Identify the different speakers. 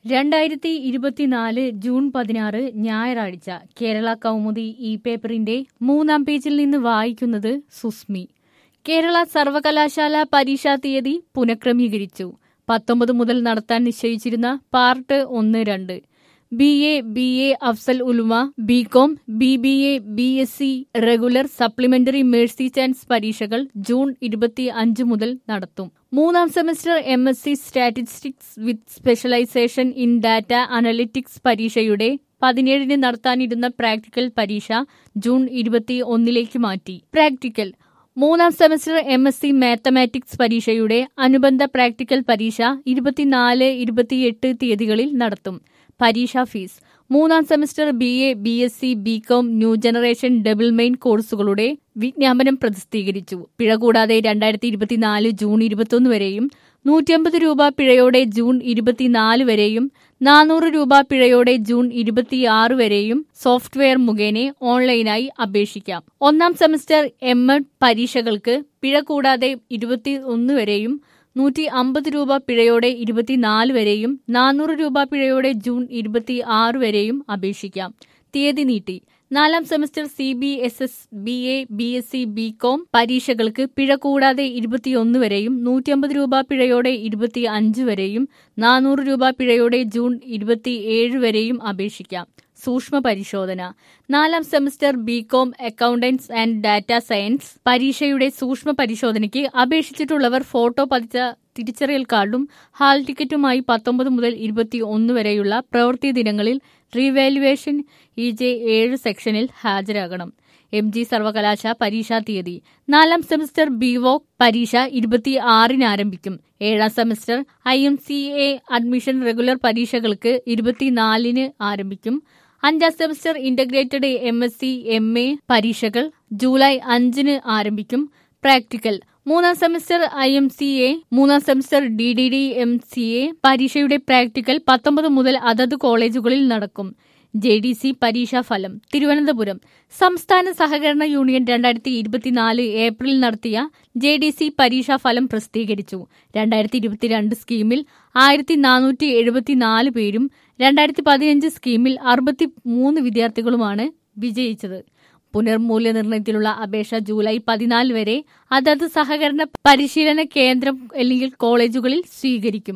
Speaker 1: രണ്ടായിരത്തി ഇരുപത്തിനാല് ജൂൺ പതിനാറ് ഞായറാഴ്ച കേരള കൗമുദി ഇ പേപ്പറിന്റെ മൂന്നാം പേജിൽ നിന്ന് വായിക്കുന്നത് സുസ്മി കേരള സർവകലാശാല പരീക്ഷാ തീയതി പുനഃക്രമീകരിച്ചു പത്തൊമ്പത് മുതൽ നടത്താൻ നിശ്ചയിച്ചിരുന്ന പാർട്ട് ഒന്ന് രണ്ട് B A B A Afzal Ulama B com B B A B S C regular supplementary mercy chance പരീക്ഷകൾ ജൂൺ ഇരുപത്തി അഞ്ച് മുതൽ നടത്തും മൂന്നാം semester M S C statistics with specialisation in data analytics പരീക്ഷയുടെ പതിനേഴിന് നടത്താനിരുന്ന പ്രാക്ടിക്കൽ പരീക്ഷ ജൂൺ ഇരുപത്തി ഒന്നിലേക്ക് മാറ്റി പ്രാക്ടിക്കൽ മൂന്നാം semester M S C mathematics പരീക്ഷയുടെ അനുബന്ധ പ്രാക്ടിക്കൽ പരീക്ഷ ഇരുപത്തിനാല് ഇരുപത്തിയെട്ട് തീയതികളിൽ നടത്തും പരീക്ഷാ ഫീസ് മൂന്നാം semester B A B S C B com new generation double main കോഴ്സുകളുടെ വിജ്ഞാപനം പ്രസിദ്ധീകരിച്ചു പിഴ കൂടാതെ രണ്ടായിരത്തി ഇരുപത്തിനാല് ജൂൺ ഇരുപത്തൊന്ന് വരെയും നൂറ്റിയമ്പത് രൂപ പിഴയോടെ ജൂൺ ഇരുപത്തിനാല് വരെയും നാനൂറ് രൂപ പിഴയോടെ ജൂൺ ഇരുപത്തിയാറ് വരെയും സോഫ്റ്റ്വെയർ മുഖേന ഓൺലൈനായി അപേക്ഷിക്കാം ഒന്നാം സെമസ്റ്റർ എം എഡ് പരീക്ഷകൾക്ക് പിഴ കൂടാതെ ഇരുപത്തി ഒന്ന് വരെയും നൂറ്റി അമ്പത് രൂപ പിഴയോടെ ഇരുപത്തിനാല് വരെയും നാനൂറ് രൂപ പിഴയോടെ ജൂൺ ഇരുപത്തി ആറ് വരെയും അപേക്ഷിക്കാം തീയതി നീട്ടി നാലാം semester C B S S B A B S C B com പരീക്ഷകൾക്ക് പിഴ കൂടാതെ ഇരുപത്തിയൊന്ന് വരെയും നൂറ്റിയമ്പത് രൂപ പിഴയോടെ ഇരുപത്തി അഞ്ച് വരെയും നാനൂറ് രൂപ പിഴയോടെ ജൂൺ ഇരുപത്തിയേഴ് വരെയും അപേക്ഷിക്കാം സൂക്ഷ്മ പരിശോധന നാലാം semester B com accountancy and data science പരീക്ഷയുടെ സൂക്ഷ്മ പരിശോധനയ്ക്ക് അപേക്ഷിച്ചിട്ടുള്ളവർ ഫോട്ടോ പതിച്ച തിരിച്ചറിയൽ കാർഡും ഹാൾ ടിക്കറ്റുമായി പത്തൊമ്പത് മുതൽ ഇരുപത്തി ഒന്ന് വരെയുള്ള പ്രവൃത്തി ദിനങ്ങളിൽ റീവാലുവേഷൻ ഇ ജെ ഏഴ് സെക്ഷനിൽ ഹാജരാകണം എം ജി സർവകലാശ പരീക്ഷാ തീയതി നാലാം സെമസ്റ്റർ ബി വോക് പരീക്ഷ ഇരുപത്തി ആറിന് ആരംഭിക്കും ഏഴാം semester I M C A admission regular പരീക്ഷകൾക്ക് ഇരുപത്തിനാലിന് ആരംഭിക്കും അഞ്ചാം semester integrated M S C M A പരീക്ഷകൾ ജൂലൈ അഞ്ചിന് ആരംഭിക്കും പ്രാക്ടിക്കൽ മൂന്നാം semester I M C A മൂന്നാം semester D D D M C A പരീക്ഷയുടെ പ്രാക്ടിക്കൽ പത്തൊമ്പത് മുതൽ അതത് കോളേജുകളിൽ നടക്കും ജെ ഡി സി പരീക്ഷാ ഫലം തിരുവനന്തപുരം സംസ്ഥാന സഹകരണ യൂണിയൻ രണ്ടായിരത്തി ഇരുപത്തിനാല് ഏപ്രിൽ നടത്തിയ ജെ ഡി സി പരീക്ഷാ ഫലം പ്രസിദ്ധീകരിച്ചു രണ്ടായിരത്തി ഇരുപത്തിരണ്ട് സ്കീമിൽ ആയിരത്തി നാനൂറ്റി എഴുപത്തിനാല് പേരും രണ്ടായിരത്തി പതിനഞ്ച് സ്കീമിൽ അറുപത്തി മൂന്ന് വിദ്യാർത്ഥികളുമാണ് വിജയിച്ചത് പുനർമൂല്യനിർണ്ണയത്തിലുള്ള അപേക്ഷ ജൂലൈ പതിനാല് വരെ അതത് സഹകരണ പരിശീലന കേന്ദ്രം അല്ലെങ്കിൽ കോളേജുകളിൽ സ്വീകരിക്കും